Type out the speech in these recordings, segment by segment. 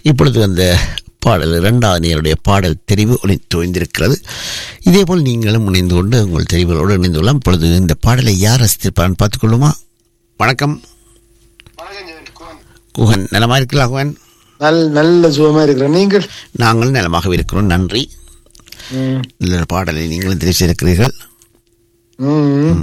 இப்பொழுது அந்த பாடல் இரண்டாவது நேருடைய பாடல் தெரிவு ஒளி தோய்ந்திருக்கிறது இதேபோல் நீங்களும் இணைந்து கொண்டு உங்கள் தெரிவுகளோடு இணைந்து கொள்ளலாம் இப்பொழுது இந்த பாடலை யார் ரசித்திருப்பான்னு பார்த்துக்கொள்ளுமா வணக்கம் குகன் நலமா இருக்கலாம் குகன் நல்ல நல்ல சுகமா இருக்கிறேன் நீங்கள் நாங்கள் நலமாகவே இருக்கிறோம் நன்றி ம். நல்ல பாடலை நீங்களும் தெரிவித்திருக்கிறீர்கள் ம்.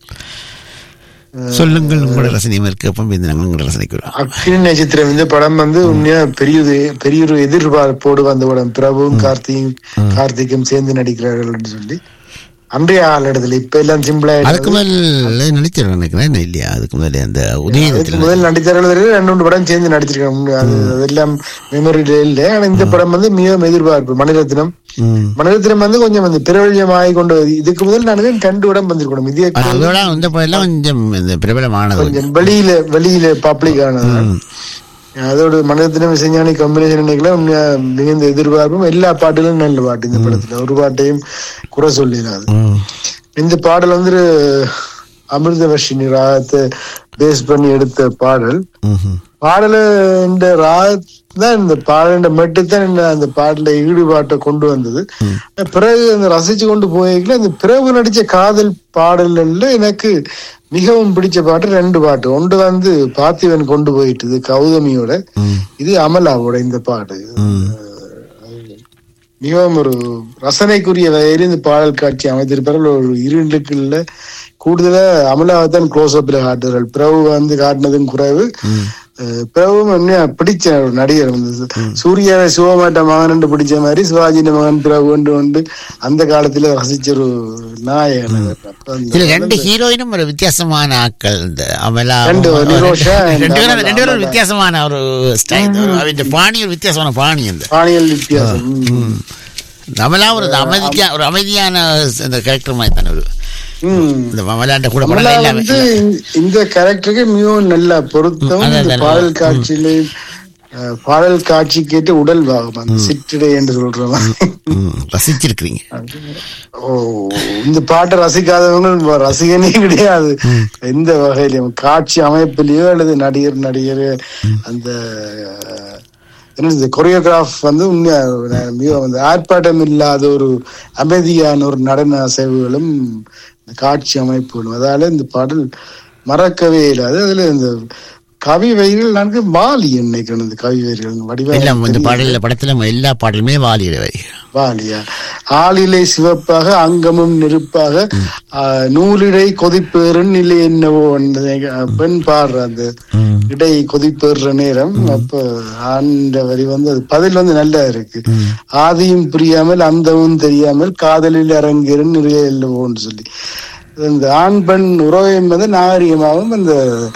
சொல்லுங்கள் உங்களோட ரசனையும் இருக்கப்போ இந்த நாங்கள் உங்களோட ரசனைக்கு வருவோம் அக்னி நட்சத்திரம் இந்த படம் வந்து உண்மையா பெரிய ஒரு- பெரிய ஒரு எதிர்பார்ப்போடு வந்த படம் பிரபுவும் கார்த்தியும் கார்த்திக்கும் சேர்ந்து நடிக்கிறார்கள் சொல்லி அன்றைய ஆள் இடத்துல இப்ப எல்லாம் சிம்பிளா அதுக்கு முதல்ல நடிச்சிருக்கேன் நினைக்கிறேன் என்ன இல்லையா அதுக்கு முதல்ல அந்த அதுக்கு உதயத்தில் முதல் நடித்தார்கள் ரெண்டு மூணு படம் சேர்ந்து நடிச்சிருக்காங்க அது அதெல்லாம் மெமரியில இல்ல ஆனா இந்த படம் வந்து மிகவும் எதிர்பார்ப்பு மணிரத்னம் ம். மணிரத்னம் வந்து கொஞ்சம் அந்த பிரபல்யமாகி கொண்டு வருது. இதுக்கு முதல் நான் ரெண்டு படம் வந்திருக்கணும் இதே அதோட இந்த படம் கொஞ்சம் இந்த பிரபலமானது கொஞ்சம் வெளியில வெளியில பப்ளிக் ஆனது அதோட மனிதத்தினம் இசைஞானி காம்பினேஷன் நினைக்கல உண்மையா மிகுந்த எதிர்பார்ப்பும் எல்லா பாட்டிலும் நல்ல பாட்டு இந்த படத்துல ஒரு பாட்டையும் குறை சொல்லிடாது ம். இந்த பாடல் வந்து அமிர்தவர்ஷினி ராகத்தை பேஸ் பண்ணி எடுத்த பாடல் ம்ஹும். பாடல இந்த ராகம் தான் இந்த பாடல மெட்டு தான் இந்த அந்த பாடல ஈடுபாட்டை கொண்டு வந்தது பிறகு அந்த ரசிச்சு கொண்டு போயிருக்கல அந்த பிறகு நடிச்ச காதல் பாடல்ல எனக்கு மிகவும் பிடிச்ச பாட்டு ரெண்டு பாட்டு ஒன்று வந்து பார்த்திவன் கொண்டு போயிட்டு கௌதமியோட இது அமலாவோட இந்த பாட்டு ம். மிகவும் ஒரு ரசனைக்குரிய வகையில் இந்த பாடல் காட்சி அமைத்திருப்பார்கள் ஒரு இருண்டுக்குள்ள கூடுதலா அமலாவை தான் க்ளோஸ் அப்ல காட்டுறார்கள் பிரபு வந்து காட்டினதும் குறைவு அஹ் பிரபுவும் உண்மையா பிடிச்ச ஒரு நடிகர் வந்து சூர்யாவை சிவமாட்ட மகன் என்று பிடிச்ச மாதிரி சிவாஜியின் மகன் பிரபு என்று வந்து அந்த காலத்துல ரசிச்ச ஒரு நாயகன் அவர். அப்ப அந்த- இதுல ரெண்டு ஹீரோயினும் ஒரு வித்தியாசமான ஆட்கள் இந்த அமலா ரெண்டு, நிரோஷா and ரெண்டு பேரும் அமலா. ரெண்டு பேரும் ஒரு வித்தியாசமான ஒரு ஸ்டைல் அவருடைய பாணி ஒரு வித்தியாசமான பாணி அந்த பாணியல் வித்தியாசம் ம். அமலா ஒரு அமைதியா ஒரு அமைதியான இந்த கேரக்டர் மாதிரி தானே ஒரு ம். இந்த அமலாண்ட கூட கமலா படம் எல்லாமே வந்து இந்த- இந்த கேரக்டருக்கு மிகவும் நல்ல பொருத்தம் அதான், இந்த அதான். பாடல் காட்சியிலே அஹ், பாடல் காட்சி கேட்டு உடல் வாகும் அந்த சிற்றிடை என்று சொல்றோம் ம், ரசிச்சிருக்கிறீங்க ஓ இந்த பாட்டை ரசிக்காதவங்க ரசிகனே கிடையாது எந்த வகையிலும் காட்சி அமைப்பிலேயோ அல்லது நடிகர் நடிகர் அந்த அஹ், என்னது கொரியோகிராஃப் வந்து உண்மையா நான் மிகவும் அந்த ஆர்ப்பாட்டம் இல்லாத ஒரு அமைதியான ஒரு நடன அசைவுகளும் இந்த காட்சி அமைப்புகளும் அதால இந்த பாடல் மறக்கவே இல்லாது அதுல இந்த கவி வரிகள் நான்கு வாலி நினைக்கிறேன் இந்த கவி வரிகள் எல்லாம் இந்த வடிவம் பாடல படத்துல எல்லா பாடலுமே வாலிடவை வாலியா ஆளிலை சிவப்பாக அங்கமும் நெருப்பாக ஆ, நூலிடை கொதிப்பேறுன் இல்லை என்னவோ என்பதை, அ, பெண் பாடுற அந்த இடை கொதிப்பேறுற நேரம் அப்ப ஆண்ட வரி வந்து அது பதில் வந்து நல்லா இருக்கு ஆதியும் புரியாமல் அந்தமும் தெரியாமல் காதலில் அரங்கேறும் நிறைய இல்லவோன்னு சொல்லி இந்த ஆண் பெண் உறவு என்பது நாகரிகமாகவும் அந்த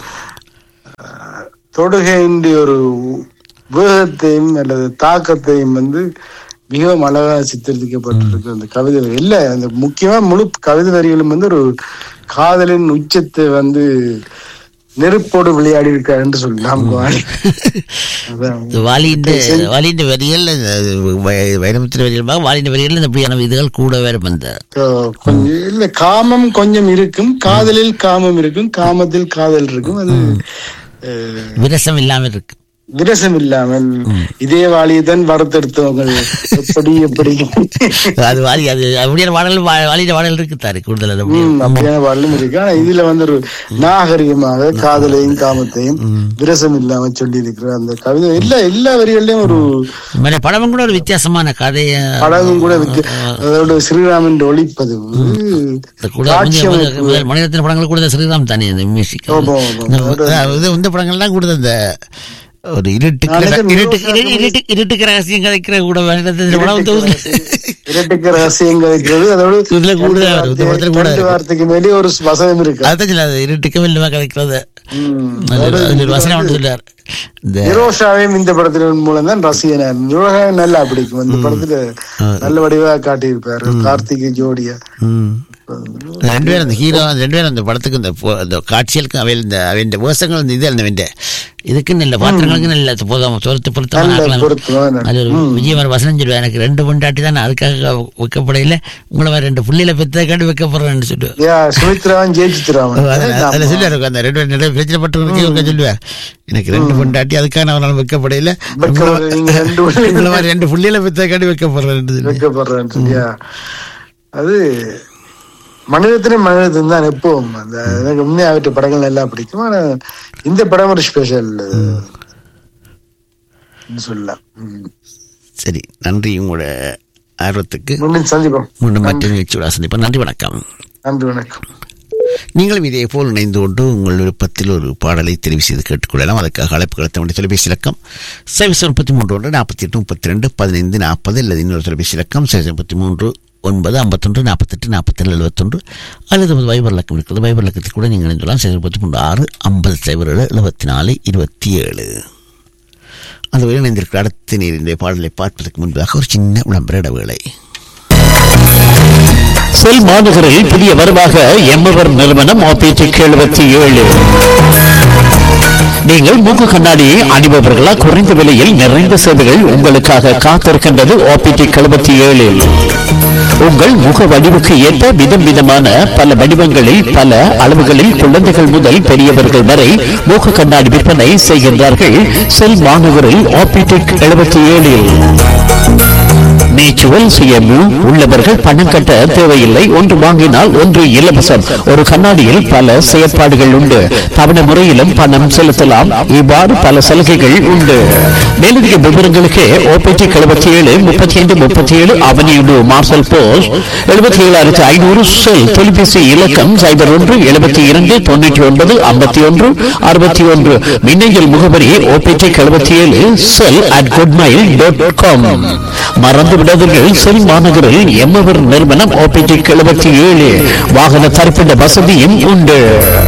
தொடுகையின் ஒரு வேகத்தையும் அல்லது தாக்கத்தையும் வந்து மிகவும் அழகாக சித்தரிக்கப்பட்டிருக்கு அந்த கவிதை வரி. இல்ல அந்த முக்கியமா முழு கவிதை வரிகளும் வந்து ஒரு காதலின் உச்சத்தை வந்து நெருப்போடு விளையாடி இருக்காரு என்று சொல்லலாம் வாலி. அதான். வாலிஇந்த வாலிந்த வரிகள் வைரமுத்திர வரிகள் வாலிந்த வரிகள் இந்த இப்படியான இதுகள் கூட வேற வந்த So, கொஞ்சம் இல்ல காமம் கொஞ்சம் இருக்கும் காதலில் காமம் இருக்கும் காமத்தில் காதல் இருக்கும் அது அஹ், விரசம் இல்லாம இருக்கு விரசம் இல்லாமல் இதே வாலியை தான் வறுத்தெடுத்தவங்க எப்படி எப்படி அது வாலி அது அப்படியான பாடல் வா- வாலிட பாடல் இருக்கு தாரு கூடுதல் அது அப்படியே. ம், அப்படியான பாடலும் இருக்கு ஆனா இதுல வந்து ஒரு நாகரிகமாக காதலையும் காமத்தையும் விரசம் இல்லாம சொல்லி இருக்கிற அந்த கவிதை எல்லா எல்லா வரிகள்லயும் ஒரு மேல படமும் கூட ஒரு வித்தியாசமான கதைய படகும் கூட வித்து அதோட ஸ்ரீராமன் ஒளிப்பதிவு இந்த கூட காட்சி முந்தைய அமைப்பு. முதல் முதல் மணிரத்ன படங்கள் கூட இந்த ஸ்ரீராம் தானே இந்த மியூசிக் ஆமா, ஆமா. இது இந்த படங்கள்லாம் கூட இந்த ஒரு இருட்டுக்கு நாளைக்கு இருட்டுக்கு இரு- இருட்டு இருட்டுக்கு ரகசியம் கதைக்கிற கூட மணிரத்ன படம் வந்து இரட்டுக்கு ரகசியங்கள் இருக்கிறது அதோட இதுல கூட வரும். இந்த படத்துல கூட ரெண்டு வார்த்தைக்கு மேலே ஒரு வசனம் இருக்கு அதான் சொல்ல அது இருட்டுக்கு வெள்ளமா கதைக்கிறது ம். அது அது ஒரு வசனம் ஒன்று சொல்றார் இந்த நிரோஷாவையும் இந்த படத்தின் மூலம் தான் ரசிகனார் நிரோஷாவை நல்லா பிடிக்கும் இந்த படத்துல நல்ல வடிவா காட்டியிருப்பாரு கார்த்திகை ஜோடியா ம். ரெண்டு பேரும் அந்த ஹீரோ ரெண்டு பேரும் அந்த படத்துக்கு இந்த போ- அந்த காட்சிகளுக்கு அவையில் இந்த அவன் வேஷங்கள் இந்த இது அந்த அவன் இதுக்கு நல்ல பாத்திரங்களுக்கு நல்ல போதும் பொருத்து பொருத்தமான நல்ல ஆக்கலாம். பொருத்தமான. அது ஒரு விஜயவர் வசனம் சொல்லுவேன் எனக்கு ரெண்டு பொண்டாட்டி தான் நான் அதுக்காக வைக்கப்படையில உங்களை மாதிரி ரெண்டு புள்ளியில பெற்றதை காட்டி வைக்கப்படுறேன்னு சொல்லுவேன் யா சுமித்ராவன் ஜெயிச்சித்ராவன் அதில் சொல்லுவார் அந்த ரெண்டு நிறைய பிரச்சனை பட்டு சொல்லுவார் எனக்கு ரெண்டு பொண்டாட்டி அதுக்காக நான் ஒரு நாள் வைக்கப்படையில வைக்கப்படுற நீங்க ரெண்டு புள்ளி உங்களை மாதிரி ரெண்டு புள்ளியில பெற்றதை காட்டி வைக்கப்படுறேன்னு சொல்லி வைக்கப்படுறேன் சரியா அது மனிதத்தினே மனிதத்தின் தான் எப்பவும் அந்த எனக்கு உண்மையா அவற்றை படங்கள் எல்லாம் பிடிக்கும் ஆனா இந்த படம் ஒரு ஸ்பெஷல் சொல்லலாம் ம். சரி நன்றி உங்களோட ஆர்வத்துக்கு மீண்டும் சந்திப்போம் மீண்டும் மற்ற நிகழ்ச்சியோட சந்திப்போம் நன்றி வணக்கம் நன்றி வணக்கம் நீங்களும் இதே போல் இணைந்து கொண்டு உங்கள் விருப்பத்தில் ஒரு பாடலை தெரிவு செய்து கேட்டுக்கொள்ளலாம் அதற்காக அழைப்புகளை தம்முடைய தொலைபேசி இலக்கம் சைவசம் முப்பத்தி மூன்று ஒன்று நாற்பத்தி எட்டு முப்பத்தி ரெண்டு பதினைந்து நாற்பது அல்லது இன்னொரு தொலைபேசி இலக்கம் சைவசம் முப்பத்தி மூன்று ஒன்பது ஐம்பத்தொன்று நாற்பத்தெட்டு நாற்பத்தேழு எழுபத்தொன்று அல்லது ஒரு வைபர் இலக்கம் இருக்கிறது வைபர் இலக்கத்தில் கூட நீங்கள் இணைந்துள்ளலாம் சைவசம் முப்பத்தி மூன்று ஆறு ஐம்பது சைபர் ஏழு எழுபத்தி நாலு இருபத்தி ஏழு அந்த வகையில் இணைந்திருக்கிற அடுத்த நீரின் பாடலை பார்ப்பதற்கு முன்பதாக ஒரு சின்ன விளம்பர இடைவேளை செல் மாநகரில் புதிய வரவாக எம்மவர் நிறுவனம் ஆபிடிக் எழுபத்தி ஏழு நீங்கள் மூக்கு கண்ணாடி அணிபவர்களா குறைந்த விலையில் நிறைந்த சேவைகள் உங்களுக்காக காத்திருக்கின்றது ஆபிடிக் எழுபத்தி ஏழில் உங்கள் முக வடிவுக்கு ஏற்ப விதம் விதமான பல வடிவங்களில் பல அளவுகளில் குழந்தைகள் முதல் பெரியவர்கள் வரை மூக்கு கண்ணாடி விற்பனை செய்கின்றார்கள் செல் மாநகரில் ஆபிடிக் எழுபத்தி ஏழில் நேச்சுரல் சுயமு உள்ளவர்கள் பணம் கட்ட தேவையில்லை ஒன்று வாங்கினால் ஒன்று இலவசம் ஒரு கண்ணாடியில் பல செயற்பாடுகள் உண்டு தவணை முறையிலும் பணம் செலுத்தலாம் இவ்வாறு பல சலுகைகள் உண்டு மேலதிக விவரங்களுக்கு ஓபிடி எழுபத்தி ஏழு முப்பத்தி ஐந்து முப்பத்தி ஏழு அவனியுடு மார்சல் போஸ்ட் எழுபத்தி ஏழாயிரத்தி ஐநூறு செல் தொலைபேசி இலக்கம் சைபர் ஒன்று எழுபத்தி இரண்டு தொண்ணூற்றி ஒன்பது ஐம்பத்தி ஒன்று அறுபத்தி ஒன்று மின்னஞ்சல் முகவரி ஓபிடி எழுபத்தி ஏழு cell at gmail dot com மறந்து விடாதீர்கள் செல் மாநகரில் எம்மவர் நிறுவனம் ஓபிடி எழுபத்தி ஏழு வாகன தரிப்பிட வசதியும் உண்டு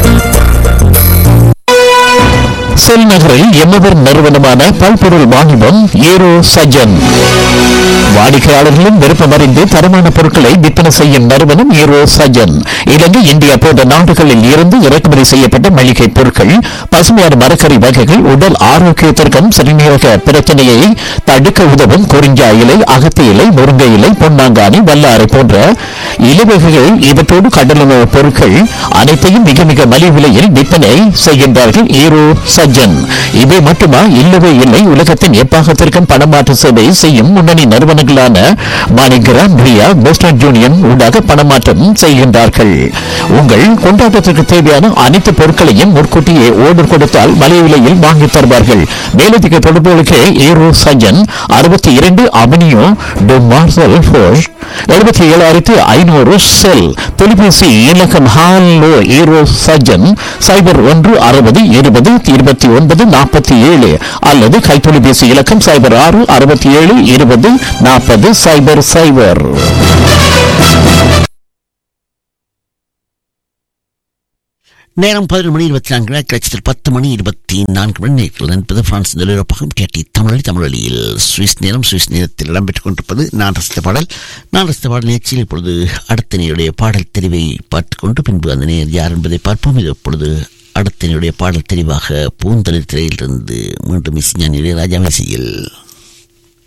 செல் நகரில் எம்மவர் நிறுவனமான பல்பொருள் வாணிபம் ஏரோ சஜன் வாடிக்கையாளர்களும் விருப்பமறிந்து தரமான பொருட்களை விற்பனை செய்யும் நிறுவனம் ஏரோ சஜன் இலங்கை இந்தியா போன்ற நாடுகளில் இருந்து இறக்குமதி செய்யப்பட்ட மளிகை பொருட்கள் பசுமையான மரக்கறி வகைகள் உடல் ஆரோக்கியத்திற்கும் சிறுநீரக பிரச்சனையை தடுக்க உதவும் குறிஞ்சா இலை அகத்தி இலை முருங்கை இலை பொன்னாங்கானி வல்லாரை போன்ற இலைவகைகள் இவற்றோடு கடலுணவு பொருட்கள் அனைத்தையும் மிக மிக மலிவு விலையில் விற்பனை செய்கின்றார்கள் ஈரோ சஜ்ஜன் இவை மட்டுமா இல்லவே இல்லை உலகத்தின் எப்பாகத்திற்கும் பணமாற்று சேவை செய்யும் முன்னணி நிறுவனங்களான மாணிகிராம் ரியா போஸ்டன் யூனியன் ஊடாக பணமாற்றம் செய்கின்றார்கள் உங்கள் கொண்டாட்டத்திற்கு தேவையான அனைத்து பொருட்களையும் முன்கூட்டியே ஓர்டர் கொடுத்தால் மலிவு விலையில் வாங்கித் தருவார்கள் மேலதிக தொடர்புகளுக்கு ஈரோ சஜ்ஜன் அறுபத்தி இரண்டு அவனியோ டு மார்சல் ஃபோஷ் எழுபத்தி ஏழாயிரத்தி ஐநூறு செல் தொலைபேசி இலக்கம் ஹாலோ ஈரோ சஜன் சைபர் ஒன்று அறுபது இருபது இருபத்தி ஒன்பது நாற்பத்தி ஏழு அல்லது கைத்தொலைபேசி இலக்கம் சைபர் ஆறு அறுபத்தி ஏழு இருபது நாற்பது சைபர் சைபர் நேரம் பதினொரு மணி இருபத்தி நான்கு மணி கிளச்சத்தில் பத்து மணி இருபத்தி நான்கு மணி நேரத்தில் என்பது பிரான்ஸ் நிலவரப்பாகும் கேட்டி தமிழ் தமிழொலியில் சுவிஸ் நேரம் சுவிஸ் நேரத்தில் இடம்பெற்றுக் கொண்டிருப்பது நான் ரசித்த பாடல் நான் ரசித்த பாடல் நிகழ்ச்சியில் இப்பொழுது அடுத்த நேருடைய பாடல் தெரிவை பார்த்துக்கொண்டு பின்பு அந்த நேர் யார் என்பதை பார்ப்போம் இது இப்பொழுது அடுத்த நேருடைய பாடல் தெரிவாக பூந்தளிர் திரையிலிருந்து மீண்டும் இசைஞானி இளையராஜா இசையில்